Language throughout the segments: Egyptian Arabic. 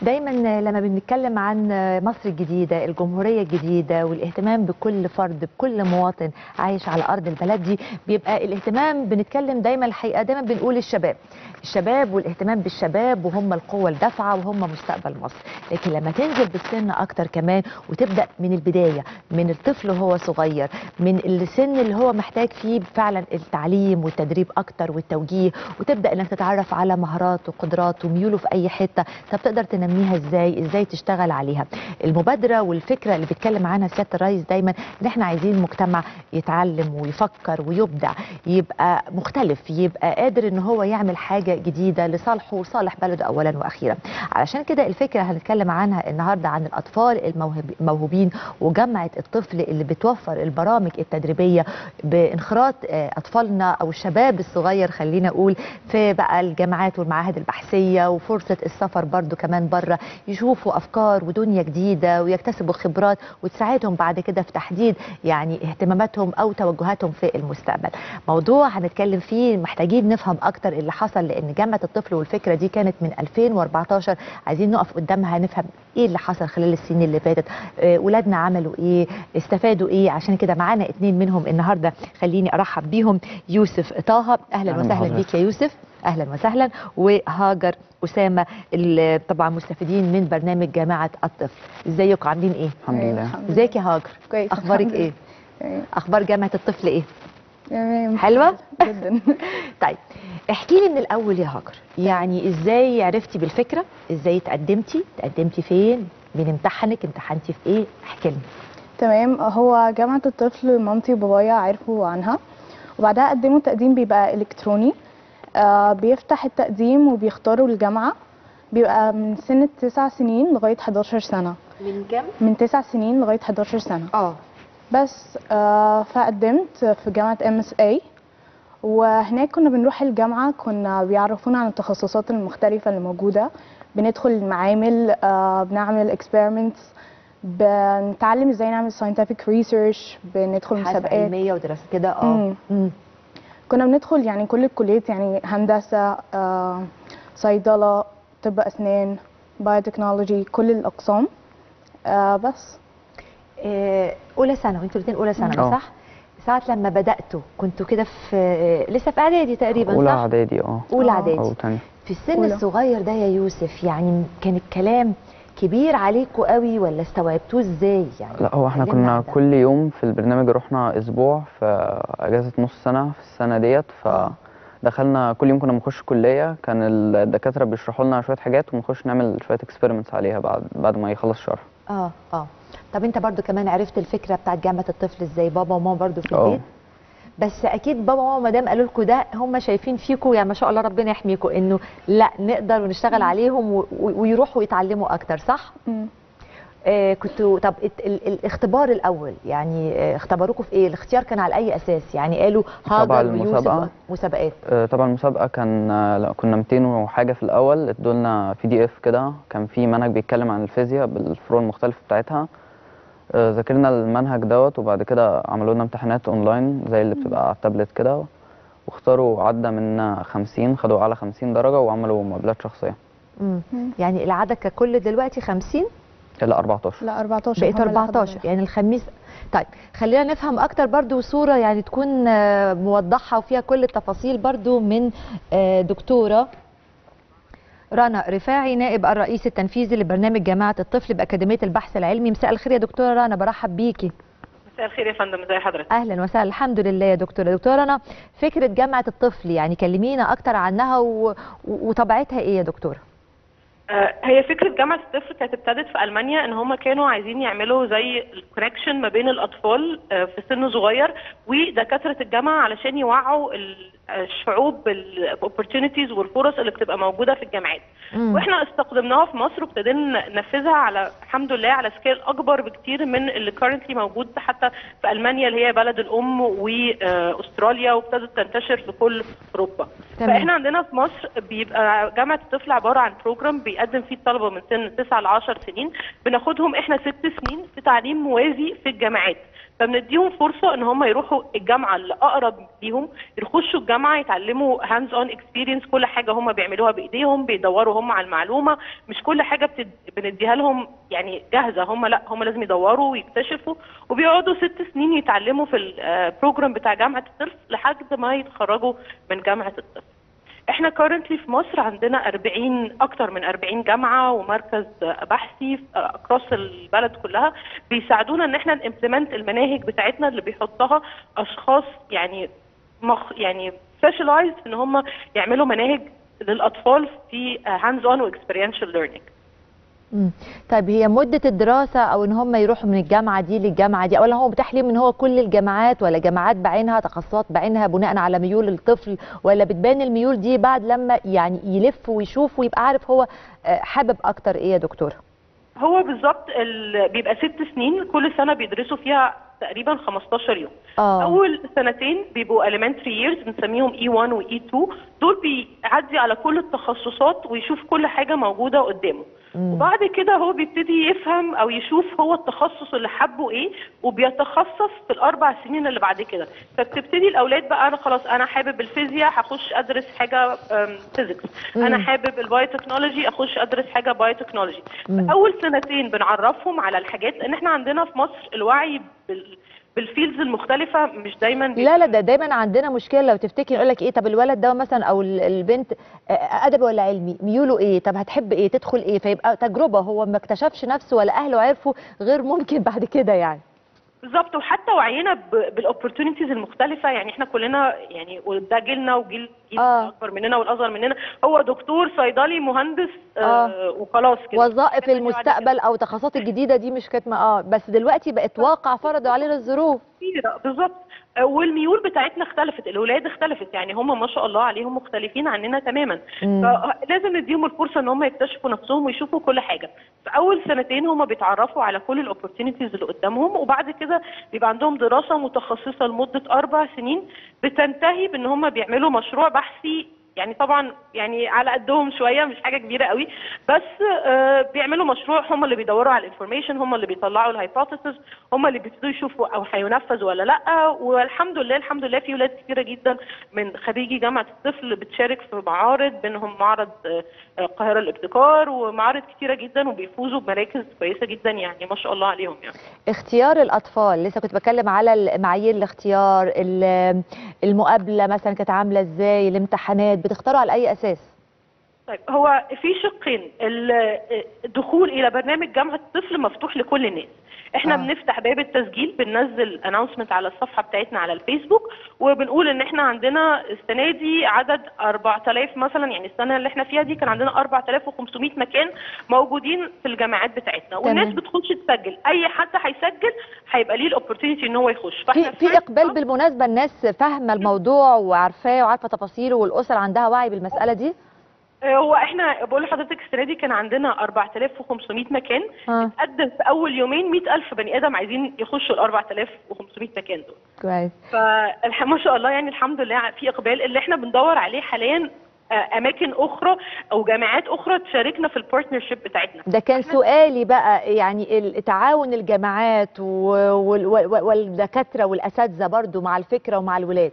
دايما لما بنتكلم عن مصر الجديدة الجمهورية الجديدة والاهتمام بكل فرد بكل مواطن عايش على أرض البلد دي بيبقى الاهتمام بنتكلم دايما الحقيقة دايما بنقول الشباب الشباب والاهتمام بالشباب وهم القوة الدافعة وهم مستقبل مصر لكن لما تنزل بالسن أكتر كمان وتبدأ من البداية من الطفل وهو صغير من السن اللي هو محتاج فيه فعلا التعليم والتدريب أكتر والتوجيه وتبدأ إنك تتعرف على مهارات وقدرات وميوله في أي حتة طب تقدر تنميها إزاي إزاي تشتغل عليها المبادرة والفكرة اللي بيتكلم عنها سيادة الرئيس دايما إن إحنا عايزين مجتمع يتعلم ويفكر ويبدع يبقى مختلف يبقى قادر إن هو يعمل حاجة جديدة لصالحه وصالح بلده أولا وأخيرا علشان كده الفكرة هنتكلم عنها النهاردة عن الأطفال الموهب- الموهوبين وجامعة الطفل اللي بتوفر البرامج التدريبية بانخراط آه، أطفالنا أو الشباب الصغير خلينا أقول في بقى الجامعات والمعاهد البحثية وفرصة السفر برضو كمان بره يشوفوا أفكار ودنيا جديدة ويكتسبوا خبرات وتساعدهم بعد كده في تحديد يعني اهتماماتهم أو توجهاتهم في المستقبل موضوع هنتكلم فيه محتاجين نفهم أكتر اللي حصل لأن جامعة الطفل والفكرة دي كانت من 2014 عايزين نقف قدامها نفهم ايه اللي حصل خلال السنين اللي فاتت آه، ولادنا عملوا ايه استفادوا ايه عشان كده معانا اتنين منهم النهارده خليني ارحب بيهم يوسف طه اهلا أهلا وسهلا بحضرتك. بيك يا يوسف اهلا وسهلا وهاجر اسامه اللي طبعا مستفيدين من برنامج جامعه الطفل ازيكم عاملين ايه الحمد لله ازيك يا هاجر كويس اخبارك الحمد ايه لله. اخبار جامعه الطفل ايه تمام حلوة؟ جدا طيب احكي لي من الاول يا هاجر يعني ازاي عرفتي بالفكره ازاي تقدمتي تقدمتي فين مين امتحنك امتحنتي في ايه احكي لنا تمام هو جامعة الطفل مامتي وبابايا عرفوا عنها وبعدها قدموا تقديم بيبقى إلكتروني آه بيفتح التقديم وبيختاروا الجامعة بيبقى من سن تسع سنين لغاية 11 سنة من كام من تسع سنين لغاية 11 سنة اه بس آه فقدمت في جامعة ام اس اي وهناك كنا بنروح الجامعة كنا بيعرفونا عن التخصصات المختلفة اللي موجودة بندخل المعامل آه بنعمل experiments بنتعلم ازاي نعمل scientific research بندخل حاسه مسابقات علميه ودراسه كده اه مم. مم. كنا بندخل يعني كل الكليات يعني هندسة آه صيدلة طب أسنان بايوتكنولوجي كل الأقسام آه بس آه، اولى ثانوي انتوا الاثنين اولى ثانوي اه. صح ساعه لما بداتوا كنتوا كده في آه، لسه في اعدادي تقريبا اولى صح اعدادي اه اولى اه. اعدادي او تاني في السن أولى. الصغير ده يا يوسف يعني كان الكلام كبير عليكم قوي ولا استوعبتوه ازاي يعني لا هو احنا كلمنا كنا عن ده. كل يوم في البرنامج رحنا اسبوع في اجازه نص سنه في السنه ديت فدخلنا كل يوم كنا بنخش كليه كان الدكاتره بيشرحوا لنا شويه حاجات ونخش نعمل شويه اكسبيرمنتس عليها بعد بعد ما يخلص الشرح اه اه طب انت برضو كمان عرفت الفكره بتاعت جامعه الطفل ازاي بابا وماما برضو في اه. البيت بس اكيد بابا وماما ما دام قالوا لكم ده هم شايفين فيكم يعني ما شاء الله ربنا يحميكم انه لا نقدر ونشتغل عليهم و- و- ويروحوا يتعلموا اكتر صح مم. آه كنتوا طب ات- ال- الاختبار الاول يعني آه اختبروكم في ايه الاختيار كان على اي اساس يعني قالوا طبعا هاجر ويوسف المسابقة. مسابقات آه، طبعا المسابقه كان آه، لا كنا 200 وحاجه في الاول ادوا لنا بي دي اف كده كان في منهج بيتكلم عن الفيزياء بالفروع المختلفه بتاعتها آه، ذاكرنا المنهج دوت وبعد كده عملوا لنا امتحانات اونلاين زي اللي بتبقى على التابلت كده واختاروا عدى منا 50 خدوا اعلى 50 درجه وعملوا مقابلات شخصيه مم. مم. يعني العدد ككل دلوقتي 50 الى 14 لا 14 بقيت هم اللي أخدوا 14 يعني الخميس طيب خلينا نفهم اكتر برضو صورة يعني تكون آه، موضحة وفيها كل التفاصيل برضو من آه، دكتورة رنا رفاعي نائب الرئيس التنفيذي لبرنامج جامعة الطفل بأكاديمية البحث العلمي مساء الخير يا دكتورة رنا برحب بيكي مساء الخير يا فندم ازي حضرتك اهلا وسهلا الحمد لله يا دكتورة دكتورة رنا فكرة جامعة الطفل يعني كلمينا اكتر عنها و... و- وطبيعتها ايه يا دكتورة آه، هي فكره جامعه الطفل كانت ابتدت في المانيا ان هم كانوا عايزين يعملوا زي الكونكشن ما بين الاطفال آه، في سن صغير ودكاتره الجامعه علشان يوعوا ال- الشعوب بالاوبورتونيتيز والفرص اللي بتبقى موجوده في الجامعات مم. واحنا استخدمناها في مصر وابتدينا ننفذها على الحمد لله على سكيل اكبر بكتير من اللي كارنتلي موجود حتى في المانيا اللي هي بلد الام واستراليا وابتدت تنتشر في كل اوروبا تمام. فاحنا عندنا في مصر بيبقى جامعه الطفل عباره عن بروجرام بيقدم فيه الطلبه من سن 9 ل 10 سنين بناخدهم احنا ست سنين في تعليم موازي في الجامعات فبنديهم فرصه ان هم يروحوا الجامعه اللي اقرب ليهم يخشوا الجامعه يتعلموا هاندز اون اكسبيرينس كل حاجه هم بيعملوها بايديهم بيدوروا هم على المعلومه مش كل حاجه بتد... بنديها لهم يعني جاهزه هم لا هم لازم يدوروا ويكتشفوا وبيقعدوا ست سنين يتعلموا في البروجرام بتاع جامعه الطفل لحد ما يتخرجوا من جامعه الطفل احنا كورنتلي في مصر عندنا 40 اكتر من 40 جامعه ومركز بحثي اكروس البلد كلها بيساعدونا ان احنا نمبلمنت المناهج بتاعتنا اللي بيحطها اشخاص يعني مخ يعني سبيشاليزد ان هم يعملوا مناهج للاطفال في هاندز اون واكسبيرينشال ليرنينج مم. طيب هي مدة الدراسة أو إن هم يروحوا من الجامعة دي للجامعة دي أولا هو متاح ليهم إن هو كل الجامعات ولا جامعات بعينها تخصصات بعينها بناء على ميول الطفل ولا بتبان الميول دي بعد لما يعني يلف ويشوف ويبقى عارف هو آه، حابب أكتر إيه يا دكتورة؟ هو بالظبط ال- بيبقى ست سنين كل سنه بيدرسوا فيها تقريبا 15 يوم آه اول سنتين بيبقوا elementary years بنسميهم E1 و E2 دول بيعدي على كل التخصصات ويشوف كل حاجه موجوده قدامه مم. وبعد كده هو بيبتدي يفهم او يشوف هو التخصص اللي حبه ايه وبيتخصص في الاربع سنين اللي بعد كده فبتبتدي الاولاد بقى انا خلاص انا حابب الفيزياء هخش ادرس حاجه فيزيكس انا مم. حابب البايوتكنولوجي اخش ادرس حاجه بايوتكنولوجي مم. اول سنتين بنعرفهم على الحاجات لان احنا عندنا في مصر الوعي بال بالفيلدز المختلفه مش دايما بي- لا لا ده دايما عندنا مشكله لو تفتكر يقول لك ايه طب الولد ده مثلا او ال- البنت آه، ادبي ولا علمي ميوله ايه طب هتحب ايه تدخل ايه فيبقى تجربه هو ما اكتشفش نفسه ولا اهله عرفوا غير ممكن بعد كده يعني بالظبط وحتى وعينا بالاوبورتونيتيز المختلفه يعني احنا كلنا يعني وده جيلنا وجيل جيل آه. اكبر مننا والاصغر مننا هو دكتور صيدلي مهندس آه آه. وخلاص كده وظائف إحنا بعد المستقبل او تخصصات الجديده دي مش كانت اه بس دلوقتي بقت واقع فرضوا علينا الظروف كتير بالظبط آه، والميول بتاعتنا اختلفت الاولاد اختلفت يعني هم ما شاء الله عليهم مختلفين عننا تماما مم. فلازم نديهم الفرصه ان هم يكتشفوا نفسهم ويشوفوا كل حاجه في اول سنتين هم بيتعرفوا على كل الاوبورتونيتيز اللي قدامهم وبعد كده بيبقى عندهم دراسه متخصصه لمده اربع سنين بتنتهي بان هم بيعملوا مشروع بحثي يعني طبعا يعني على قدهم شويه مش حاجه كبيره قوي بس آه بيعملوا مشروع هم اللي بيدوروا على الانفورميشن هم اللي بيطلعوا الهايبوثيسز هم اللي بيبتدوا يشوفوا او هينفذ ولا لا والحمد لله الحمد لله في ولاد كتيره جدا من خريجي جامعه الطفل بتشارك في معارض بينهم معرض آه، القاهره الابتكار ومعارض كتيره جدا وبيفوزوا بمراكز كويسه جدا يعني ما شاء الله عليهم يعني اختيار الاطفال لسه كنت بتكلم على معايير الاختيار ال- المقابله مثلا كانت عامله ازاي الامتحانات بتختاروا على اي اساس طيب هو في شقين ال- الدخول الى برنامج جامعه الطفل مفتوح لكل الناس احنا آه. آه. بنفتح باب التسجيل بننزل اناونسمنت على الصفحه بتاعتنا على الفيسبوك وبنقول ان احنا عندنا السنه دي عدد 4000 مثلا يعني السنه اللي احنا فيها دي كان عندنا 4500 مكان موجودين في الجامعات بتاعتنا والناس تمام. بتخش تسجل اي حد هيسجل هيبقى ليه الاوبورتونيتي ان هو يخش في فاحنا في first اقبال up- بالمناسبه الناس فاهمه الموضوع وعارفاه وعارفه تفاصيله والاسر عندها وعي بالمساله دي هو احنا بقول لحضرتك السنه دي كان عندنا 4500 مكان اه قدم في اول يومين 100000 بني ادم عايزين يخشوا ال 4500 مكان دول كويس فما شاء الله يعني الحمد لله في اقبال اللي احنا بندور عليه حاليا آه، اماكن اخرى او جامعات اخرى تشاركنا في البارتنرشيب بتاعتنا ده كان سؤالي بقى يعني ال- تعاون الجامعات و- وال- وال- والدكاتره والاساتذه برضو مع الفكره ومع الولاد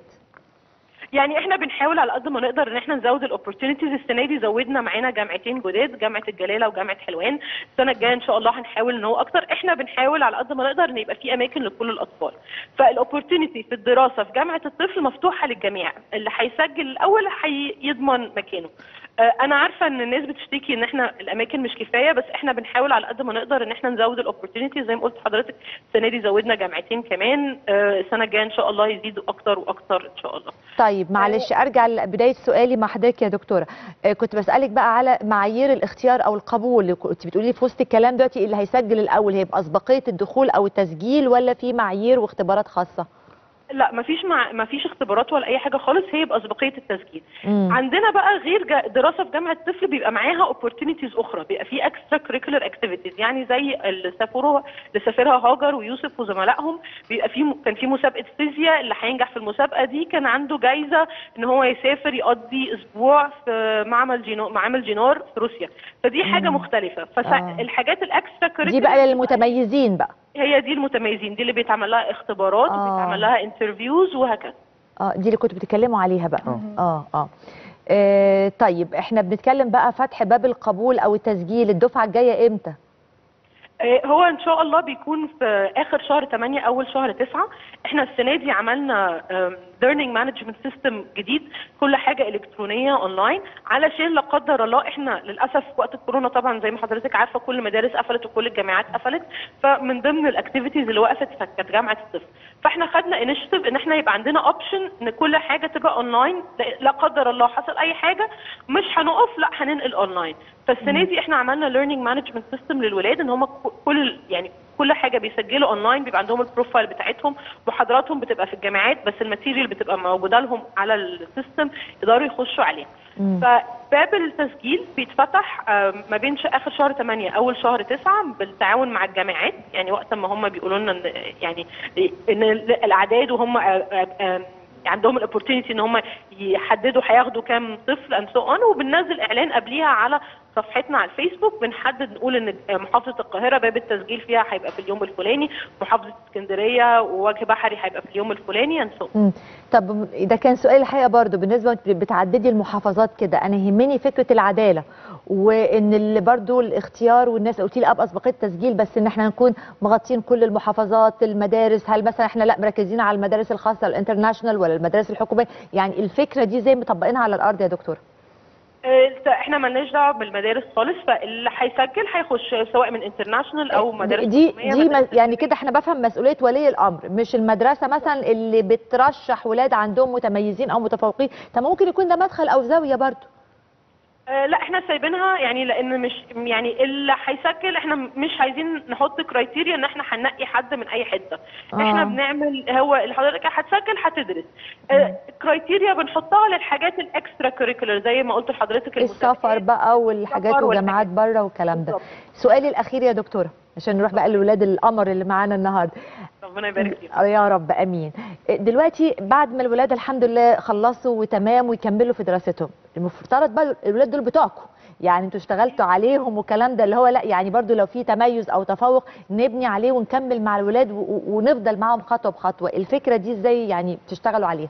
يعني احنا بنحاول على قد ما نقدر ان احنا نزود الاوبورتونيتيز السنه دي زودنا معانا جامعتين جداد جامعه الجلاله وجامعه حلوان السنه الجايه ان شاء الله هنحاول ان هو اكتر احنا بنحاول على قد ما نقدر ان يبقى في اماكن لكل الاطفال فالاوبورتونيتي في الدراسه في جامعه الطفل مفتوحه للجميع اللي هيسجل الاول هيضمن مكانه آه، انا عارفه ان الناس بتشتكي ان احنا الاماكن مش كفايه بس احنا بنحاول على قد ما نقدر ان احنا نزود الاوبورتونيتي زي ما قلت لحضرتك السنه دي زودنا جامعتين كمان آه، السنه الجايه ان شاء الله يزيدوا اكتر واكتر ان شاء الله طيب معلش ارجع لبدايه سؤالي مع حضرتك يا دكتوره آه، كنت بسالك بقى على معايير الاختيار او القبول اللي كنت بتقولي في وسط الكلام دلوقتي اللي هيسجل الاول هيبقى اسبقيه الدخول او التسجيل ولا في معايير واختبارات خاصه لا مفيش مع مفيش اختبارات ولا اي حاجه خالص هي باسبقيه التسجيل مم. عندنا بقى غير جا- دراسه في جامعه الطفل بيبقى معاها اوبورتونيتيز اخرى بيبقى في اكسترا كريكولر اكتيفيتيز يعني زي اللي سافروها اللي سافرها هاجر ويوسف وزملائهم بيبقى في م- كان في مسابقه فيزياء اللي هينجح في المسابقه دي كان عنده جايزه ان هو يسافر يقضي اسبوع في معمل جينو معمل جينار في روسيا فدي حاجه مم. مختلفه آه. فالحاجات الاكسترا دي كريكولر بقى للمتميزين بقى هي دي المتميزين دي اللي بيتعمل لها اختبارات آه. وبيتعمل لها انترفيوز وهكذا اه دي اللي كنتوا بتتكلموا عليها بقى آه. اه اه آه، طيب احنا بنتكلم بقى فتح باب القبول او التسجيل الدفعه الجايه امتى آه، هو ان شاء الله بيكون في اخر شهر 8 اول شهر 9 احنا السنه دي عملنا ليرنينج مانجمنت سيستم جديد كل حاجه الكترونيه اونلاين علشان لا قدر الله احنا للاسف وقت الكورونا طبعا زي ما حضرتك عارفه كل المدارس قفلت وكل الجامعات قفلت فمن ضمن الاكتيفيتيز اللي وقفت كانت جامعه الطفل فاحنا خدنا انيشيتيف ان احنا يبقى عندنا اوبشن ان كل حاجه تبقى اونلاين لا قدر الله حصل اي حاجه مش هنقف لا هننقل اونلاين فالسنه دي احنا عملنا ليرنينج مانجمنت سيستم للولاد ان هم كل يعني كل حاجه بيسجلوا اونلاين بيبقى عندهم البروفايل بتاعتهم محاضراتهم بتبقى في الجامعات بس الماتيريال بتبقى موجوده لهم على السيستم يقدروا يخشوا عليها مم. فباب التسجيل بيتفتح آه، ما بين ش- اخر شهر 8 اول شهر 9 بالتعاون مع الجامعات يعني وقت ما هم بيقولوا لنا ان يعني ان الاعداد وهم آه، آه، آه، عندهم الاوبورتونيتي ان هم يحددوا هياخدوا كام طفل اند سو اون وبننزل اعلان قبليها على صفحتنا على الفيسبوك بنحدد نقول ان محافظه القاهره باب التسجيل فيها هيبقى في اليوم الفلاني محافظه اسكندريه ووجه بحري هيبقى في اليوم الفلاني اند سو مم. طب ده كان سؤال الحقيقه برضو بالنسبه انت بتعددي المحافظات كده انا يهمني فكره العداله وان اللي برضو الاختيار والناس قلتي لي ابقى اسبقيه التسجيل بس ان احنا نكون مغطين كل المحافظات المدارس هل مثلا احنا لا مركزين على المدارس الخاصه الانترناشونال ولا المدارس الحكوميه يعني الفكره دي زي مطبقينها على الارض يا دكتوره آه، احنا مالناش دعوه بالمدارس خالص فاللي هيسجل هيخش سواء من انترناشونال او مدارس دي حكومية، دي مدارس م- يعني كده احنا بفهم مسؤوليه ولي الامر مش المدرسه مثلا اللي بترشح ولاد عندهم متميزين او متفوقين طب ممكن يكون ده مدخل او زاويه برضو آه، لا احنا سايبينها يعني لان مش يعني اللي هيسجل احنا مش عايزين نحط كرايتيريا ان احنا هننقي حد من اي حته آه. احنا بنعمل هو اللي حضرتك هتسجل هتدرس آه، كرايتيريا بنحطها للحاجات الاكسترا كوريكولر زي ما قلت لحضرتك السفر المسابقات. بقى والحاجات السفر وجامعات بره والكلام ده بالظبط. سؤالي الاخير يا دكتوره عشان نروح بقى لولاد القمر اللي معانا النهارده ربنا يبارك فيك آه يا رب امين دلوقتي بعد ما الولاد الحمد لله خلصوا وتمام ويكملوا في دراستهم المفترض بقى الولاد دول بتوعكم يعني انتوا اشتغلتوا عليهم والكلام ده اللي هو لا يعني برضو لو في تميز او تفوق نبني عليه ونكمل مع الولاد و- و- ونفضل معاهم خطوه بخطوه الفكره دي ازاي يعني بتشتغلوا عليها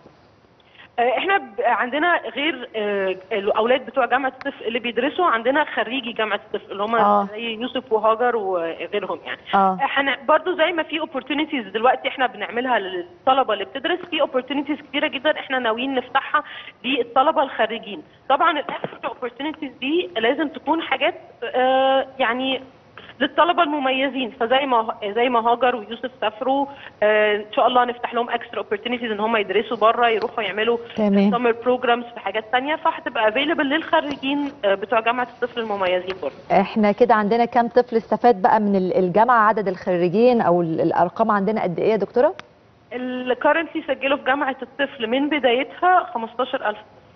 آه، احنا ب- عندنا غير آه، الاولاد بتوع جامعه الطفل اللي بيدرسوا عندنا خريجي جامعه الطفل اللي هم آه. زي يوسف وهاجر وغيرهم يعني اه احنا برضو زي ما في اوبورتونيتيز دلوقتي احنا بنعملها للطلبه اللي بتدرس في اوبورتونيتيز كتيره جدا احنا ناويين نفتحها للطلبه الخريجين طبعا الاكسترا اوبورتونيتيز دي لازم تكون حاجات اه يعني للطلبه المميزين فزي ما زي ما هاجر ويوسف سافروا اه ان شاء الله نفتح لهم اكسترا اوبورتونيتيز ان هم يدرسوا بره يروحوا يعملوا تمام سمر بروجرامز في حاجات تانية فهتبقى افيلبل للخريجين اه بتوع جامعه الطفل المميزين برضه احنا كده عندنا كام طفل استفاد بقى من ال- الجامعه عدد الخريجين او ال- الارقام عندنا قد ايه يا دكتوره اللي كارنتلي سجلوا في جامعة الطفل من بدايتها 15000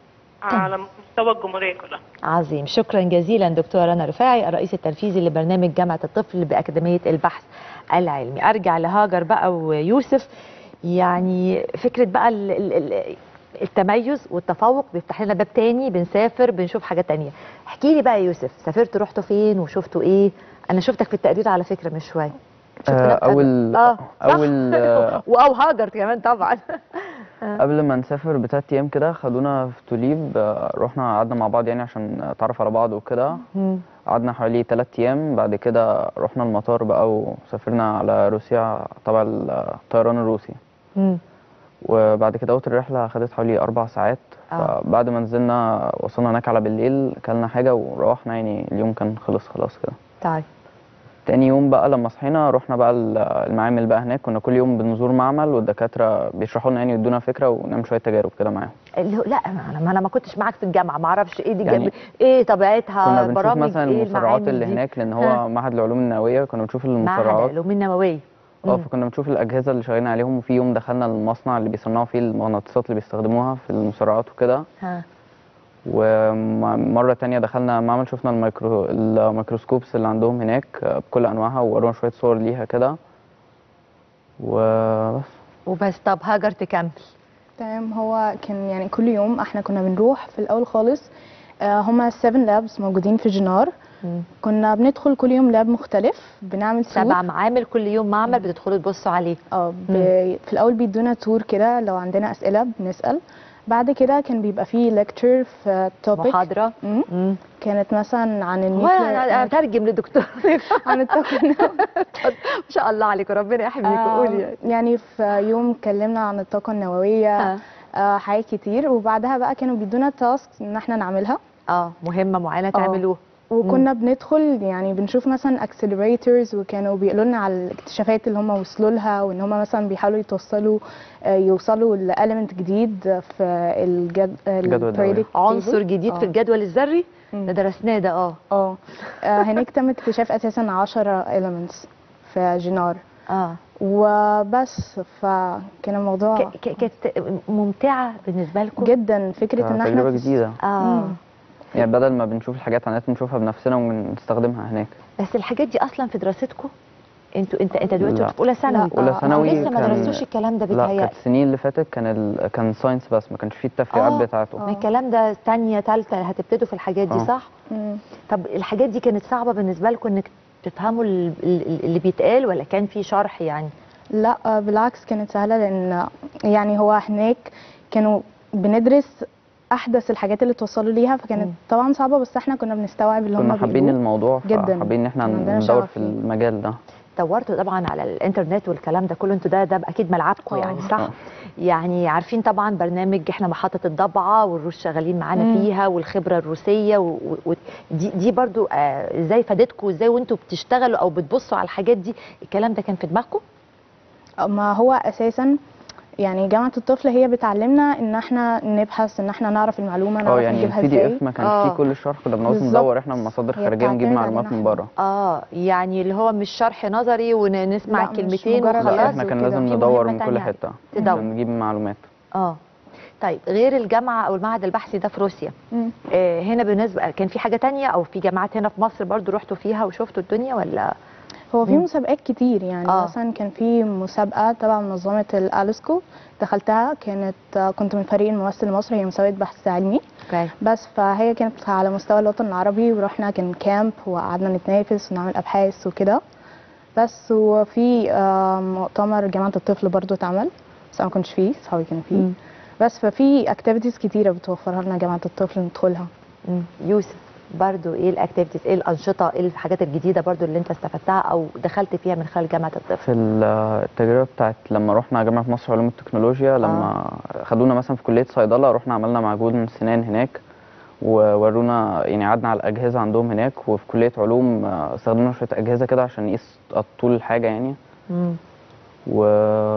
على مستوى الجمهورية كلها عظيم شكرا جزيلا دكتوره رنا رفاعي الرئيس التنفيذي لبرنامج جامعه الطفل باكاديميه البحث العلمي ارجع لهاجر بقى ويوسف يعني فكره بقى ال- ال- ال- التميز والتفوق بيفتح لنا باب تاني بنسافر بنشوف حاجات تانية احكي لي بقى يا يوسف سافرتوا رحتوا فين وشفتوا ايه انا شفتك في التقرير على فكره من شويه شفت آه، ناس قد- اول اه اول آه، واو هاجر كمان طبعا قبل ما نسافر بتلات ايام كده خدونا في توليب آه، رحنا قعدنا مع بعض يعني عشان نتعرف على بعض وكده مم. قعدنا حوالي تلات ايام بعد كده رحنا المطار بقى وسافرنا على روسيا تبع الطيران الروسي مم. وبعد كده أوت الرحلة خدت حوالي أربع ساعات آه. فبعد ما نزلنا وصلنا هناك على بالليل كلنا حاجة وروحنا يعني اليوم كان خلص خلاص كده طيب تاني يوم بقى لما صحينا رحنا بقى ال- المعامل بقى هناك كنا كل يوم بنزور معمل والدكاترة بيشرحوا لنا يعني يدونا فكرة ونعمل شوية تجارب كده معاهم اللي هو لا انا ما انا ما كنتش معاك في الجامعه ما اعرفش ايه دي يعني يعني ايه طبيعتها كنا بنشوف برامج مثلا ايه المسرعات المعامل اللي دي؟ هناك لأن ها. هو معهد العلوم النووية كنا بنشوف معهد المسرعات العلوم النوويه اه مم. فكنا بنشوف الأجهزة اللي شغالين عليهم وفي يوم دخلنا المصنع اللي بيصنعوا فيه المغناطيسات اللي بيستخدموها في المسرعات وكده ها ومرة تانية دخلنا معمل شفنا الميكرو الميكروسكوبس اللي عندهم هناك بكل أنواعها وورونا شوية صور ليها كده وبس وبس طب هاجر تكمل تمام هو كان يعني كل يوم احنا كنا بنروح في الاول خالص آه، هما 7 لابس موجودين في جنار مم. كنا بندخل كل يوم لاب مختلف بنعمل تور سبع معامل كل يوم معمل بتدخلوا تبصوا عليه اه ب... في الاول بيدونا تور كده لو عندنا اسئله بنسال بعد كده كان بيبقى فيه ليكتشر في توبيك محاضره مم. كانت مثلا عن هو انا أنا النيوكلير اترجم للدكتور عن الطاقه ما شاء الله عليك ربنا يحميك قولي يعني. يعني في يوم اتكلمنا عن الطاقه النوويه آه. آه حاجات كتير وبعدها بقى كانوا بيدونا تاسك ان احنا نعملها اه مهمه معينه آه. تعملوها وكنا بندخل يعني بنشوف مثلا اكسلريتورز وكانوا بيقولوا لنا على الاكتشافات اللي هم وصلوا لها وان هم مثلا بيحاولوا يتوصلوا آه، يوصلوا لاليمنت جديد في الجد الجدول الدوري. periodic table. عنصر جديد آه. في الجدول الذري مم. ده درسناه ده اه اه آه، هناك تم اكتشاف اساسا 10 elements في جينار اه وبس فكان الموضوع ك- ك- كانت ممتعه بالنسبه لكم جدا فكره ان احنا تجربة في- جديدة اه مم. يعني بدل ما بنشوف الحاجات على النت بنشوفها بنفسنا ونستخدمها هناك بس الحاجات دي اصلا في دراستكم انتوا انت انت دلوقتي لا. في اولى ثانوي لا. أولى آه، ثانوي لسه ما كان- درستوش الكلام ده لا بيتهيألي كانت السنين اللي فاتت كان ال... كان ساينس بس ما كانش فيه التفريعات آه. بتاعته ما الكلام ده ثانيه ثالثه هتبتدوا في الحاجات دي آه. صح مم. طب الحاجات دي كانت صعبه بالنسبه لكم انك تفهموا ال- ال- اللي بيتقال ولا كان في شرح يعني لا آه، بالعكس كانت سهلة لأن يعني هو هناك كانوا بندرس أحدث الحاجات اللي توصلوا ليها فكانت مم. طبعا صعبة بس احنا كنا بنستوعب اللي هم كنا حابين بيقولوه الموضوع جداً. فحابين ان احنا كان عندنا ندور شغف في فيه. المجال ده دورتوا طبعا على الانترنت والكلام ده كله انتوا ده ده اكيد ملعبكم آه. يعني صح آه. يعني عارفين طبعا برنامج احنا محطه الضبعه والروس شغالين معانا مم. فيها والخبره الروسيه و- و- و- دي دي برضو آه، ازاي فادتكم ازاي وانتوا بتشتغلوا او بتبصوا على الحاجات دي الكلام ده كان في دماغكم ما هو أساسا يعني جامعة الطفل هي بتعلمنا إن احنا نبحث إن احنا نعرف المعلومة اه نعرف يعني نجيبها البي دي ازاي اف ما كانش آه. فيه كل الشرح كنا بنعوز بالظبط. ندور احنا من مصادر هي خارجيه نجيب بتعتمد معلومات علينا من إحنا. بره اه يعني اللي هو مش شرح نظري ونسمع لا، مش كلمتين مجرد وخلاص لا خلاص احنا كان وكده. لازم في ندور مهمة من كل تانية حته تدور. عشان نجيب معلومات اه طيب غير الجامعه او المعهد البحثي ده في روسيا مم. آه هنا بالنسبه كان في حاجه تانية او في جامعات هنا في مصر برضو رحتوا فيها وشفتوا الدنيا ولا هو في مم. مسابقات كتير يعني آه. آه. مثلا كان في مسابقة تبع منظمة الألسكو دخلتها كانت آه، كنت من فريق الممثل المصري هي مسابقة بحث علمي اوكي بس فهي كانت على مستوى الوطن العربي ورحنا كان كامب وقعدنا نتنافس ونعمل ابحاث وكده بس وفي آه، مؤتمر جامعه الطفل برضو اتعمل بس انا ما كنتش فيه صحابي كانوا فيه مم. بس ففي اكتيفيتيز كتيره بتوفرها لنا جامعه الطفل ندخلها مم. يوسف برضو ايه الاكتيفيتيز ايه الانشطه ايه الحاجات الجديده برضو اللي انت استفدتها او دخلت فيها من خلال جامعه الطفل في ال- التجربه بتاعت لما رحنا جامعه مصر علوم التكنولوجيا لما خدونا مثلا في كليه صيدله رحنا عملنا معجون سنان هناك وورونا يعني قعدنا على الاجهزه عندهم هناك وفي كليه علوم آه، استخدمنا شويه اجهزه كده عشان نقيس طول الحاجه يعني مم. و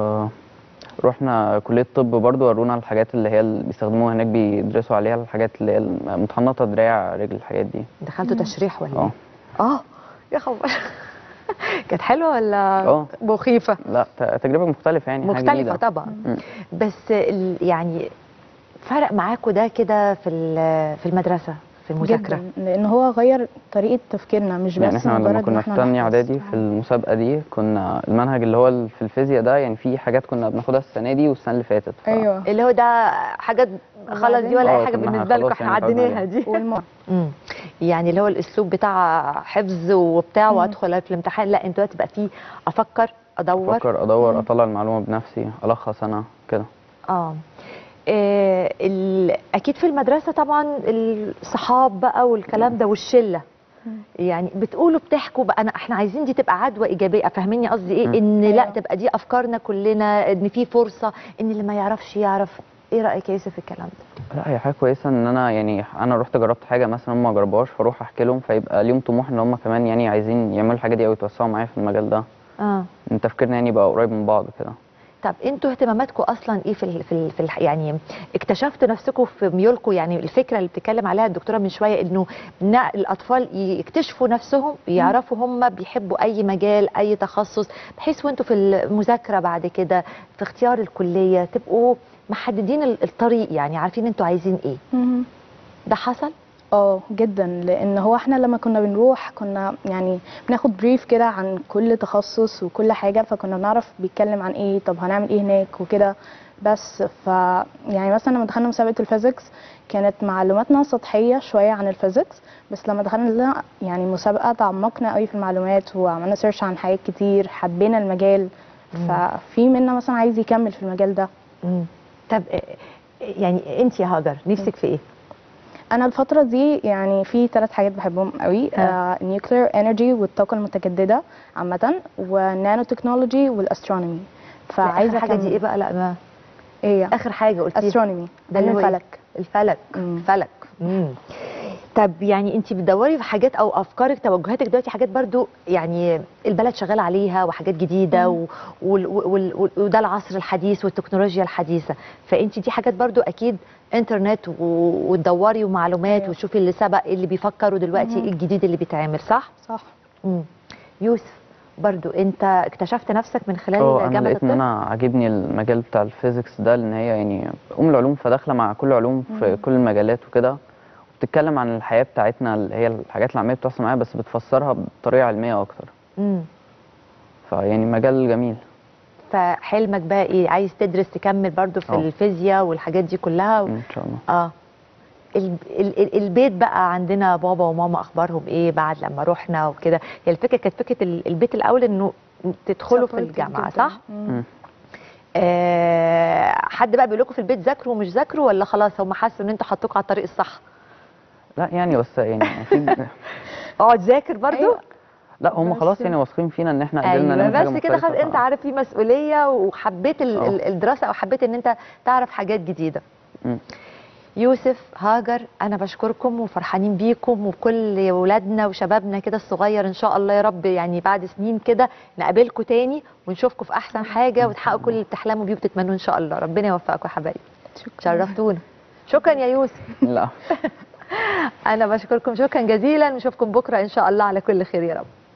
رحنا كليه طب برضو ورونا الحاجات اللي هي اللي بيستخدموها هناك بيدرسوا عليها الحاجات اللي هي متحنطه دراع رجل الحاجات دي دخلتوا مم. تشريح ولا اه ايه اه يا خبر كانت حلوه ولا اه مخيفه لا ت- تجربه مختلفه يعني حاجه مختلفه جديده طبعا مم. بس ال- يعني فرق معاكوا ده كده في ال- في المدرسه في المذاكره جدا لان هو غير طريقه تفكيرنا مش بس يعني احنا لما مجرد كنا إن في احنا تانية نحفظ. اعدادي في المسابقه دي كنا المنهج اللي هو ال- في الفيزياء ده يعني في حاجات كنا بناخدها السنه دي والسنه اللي فاتت ف... ايوه اللي هو ده حاجات خلاص دي ولا آه، اي حاجه كنا بالنسبه لكم خلاص احنا يعني خدنا عديناها عليها. دي والم... مم. يعني اللي هو الاسلوب بتاع حفظ وبتاع مم. وادخل في الامتحان لا انت دلوقتي بقى فيه افكر ادور افكر ادور مم. اطلع المعلومه بنفسي الخص انا كده اه آه، ال- اكيد في المدرسه طبعا الصحاب بقى والكلام ده والشله مم. يعني بتقولوا بتحكوا بقى انا احنا عايزين دي تبقى عدوى ايجابيه فاهميني قصدي ايه مم. ان لا أيوة. تبقى دي افكارنا كلنا ان في فرصه ان اللي ما يعرفش يعرف ايه رايك يا يوسف في الكلام ده لا هي حاجه كويسه ان انا يعني انا رحت جربت حاجه مثلا هم ما جربوهاش فاروح احكي لهم فيبقى ليهم طموح ان هم كمان يعني عايزين يعملوا الحاجه دي او يتوسعوا معايا في المجال ده اه ان تفكيرنا يعني يبقى قريب من بعض كده طب انتوا اهتماماتكم اصلا ايه في ال في, ال في ال يعني اكتشفتوا نفسكم في ميولكم يعني الفكره اللي بتتكلم عليها الدكتوره من شويه انه نا- الاطفال يكتشفوا نفسهم يعرفوا هم بيحبوا اي مجال اي تخصص بحيث وانتوا في المذاكره بعد كده في اختيار الكليه تبقوا محددين ال- الطريق يعني عارفين انتوا عايزين ايه مهم. ده حصل اه جدا لان هو احنا لما كنا بنروح كنا يعني بناخد بريف كده عن كل تخصص وكل حاجه فكنا بنعرف بيتكلم عن ايه طب هنعمل ايه هناك وكده بس ف يعني مثلا لما دخلنا مسابقه الفيزيكس كانت معلوماتنا سطحيه شويه عن الفيزيكس بس لما دخلنا يعني مسابقه تعمقنا قوي في المعلومات وعملنا سيرش عن حاجات كتير حبينا المجال ففي منا مثلا عايز يكمل في المجال ده مم. طب آه، يعني انت يا هاجر نفسك في ايه؟ انا الفتره دي يعني في ثلاث حاجات بحبهم قوي ها. النيوكلير انرجي والطاقه المتجدده عامه والنانو تكنولوجي والاسترونومي فعايزه فعايزه حاجه دي أكمل. ايه بقى لا ما ايه اخر حاجه قلتيها استرونومي ده اللي علم هو إيه؟ الفلك الفلك مم. فلك مم. طب يعني انت بتدوري في حاجات او افكارك توجهاتك دلوقتي حاجات برضو يعني البلد شغال عليها وحاجات جديده و... وال... وال... وال... وده العصر الحديث والتكنولوجيا الحديثه فانت دي حاجات برضو اكيد انترنت و... وتدوري ومعلومات أيوة. وتشوفي اللي سبق اللي بيفكروا دلوقتي مم. ايه الجديد اللي بيتعمل صح؟ صح مم. يوسف برضو انت اكتشفت نفسك من خلال اه انا جامعه لقيت ان الطب انا عاجبني المجال بتاع الفيزيكس ده لان هي يعني ام العلوم فداخله مع كل علوم في كل المجالات وكده وبتتكلم عن الحياه بتاعتنا اللي هي الحاجات العلميه بتحصل معاها بس بتفسرها بطريقه علميه اكتر مم. فيعني مجال جميل فحلمك بقى ايه عايز تدرس تكمل برضو في اه. الفيزياء والحاجات دي كلها و... ان شاء الله اه ال... ال... ال- البيت بقى عندنا بابا وماما اخبارهم ايه بعد لما رحنا وكده هي الفكره كانت فكره ال- البيت الاول انه تدخلوا في Supportive الجامعه جداً. صح مم. مم. آه حد بقى بيقول لكم في البيت ذاكروا ومش ذاكروا ولا خلاص هم حسوا ان انتوا حطوكوا على الطريق الصح لا يعني بس يعني في اقعد ذاكر برضو أيوة. لا هم بس- خلاص يعني واثقين فينا ان احنا قدرنا ايوه نعمل حاجه بس كده خلاص مختلفة، انت ف- عارف في مسؤوليه وحبيت ال- اه. ال- الدراسه او حبيت ان انت تعرف حاجات جديده مم. يوسف هاجر انا بشكركم وفرحانين بيكم وكل ولادنا وشبابنا كده الصغير ان شاء الله يا رب يعني بعد سنين كده نقابلكم تاني ونشوفكم في احسن حاجه وتحققوا كل اللي بتحلموا بيه وتتمنوا ان شاء الله ربنا يوفقكم يا حبايبي شرفتونا شكرا يا يوسف لا انا بشكركم شكرا جزيلا نشوفكم بكره ان شاء الله على كل خير يا رب